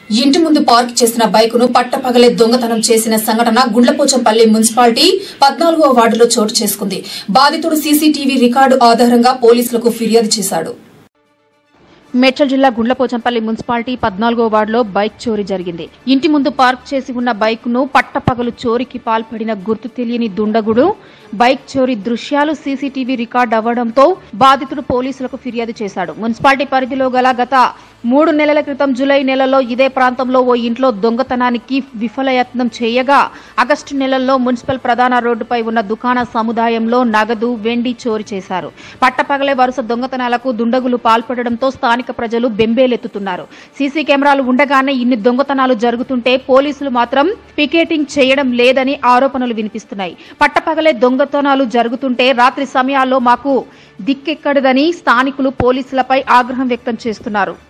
ఇంటి ముందు పార్క్ చేసిన బైకును పట్టపగలే దొంగతనం చేసిన సంఘటన గుండ్లపోచంపల్లి మున్సిపాలిటీ పద్నాలుగో వార్డులో చోటు చేసుకుంది బాధితుడు సీసీటీవీ రికార్డు ఆధారంగా పోలీసులకు ఫిర్యాదు చేశాడు మేడ్చల్ జిల్లా గుండ్లపోచంపల్లి మున్సిపాలిటీ పద్నాలుగో వార్డులో బైక్ చోరీ జరిగింది ఇంటి ముందు పార్క్ చేసి ఉన్న బైక్ ను పట్టపగలు చోరీకి పాల్పడిన గుర్తు తెలియని దుండగుడు బైక్ చోరీ దృశ్యాలు సీసీటీవీ రికార్డ్ అవ్వడంతో బాధితుడు పోలీసులకు ఫిర్యాదు చేశాడు మున్సిపాలిటీ పరిధిలో గల గత మూడు నెలల క్రితం జూలై నెలలో ఇదే ప్రాంతంలో ఓ ఇంట్లో దొంగతనానికి విఫలయత్నం చేయగా ఆగస్టు నెలల్లో మున్సిపల్ ప్రధాన రోడ్డుపై ఉన్న దుకాణ సముదాయంలో నగదు వెండి చోరీ చేశారు పట్టపగలే వరుస దొంగతనాలకు దుండగులు పాల్పడడంతో స్థానిక ప్రజలు బెంబేలెత్తుతున్నారు సీసీ కెమెరాలు ఉండగానే ఇన్ని దొంగతనాలు జరుగుతుంటే పోలీసులు మాత్రం పికెటింగ్ చేయడం లేదని ఆరోపణలు వినిపిస్తున్నాయి పట్టపగలే దొంగతనాలు జరుగుతుంటే రాత్రి సమయాల్లో మాకు దిక్కెక్కడదని స్థానికులు పోలీసులపై ఆగ్రహం వ్యక్తం చేస్తున్నారు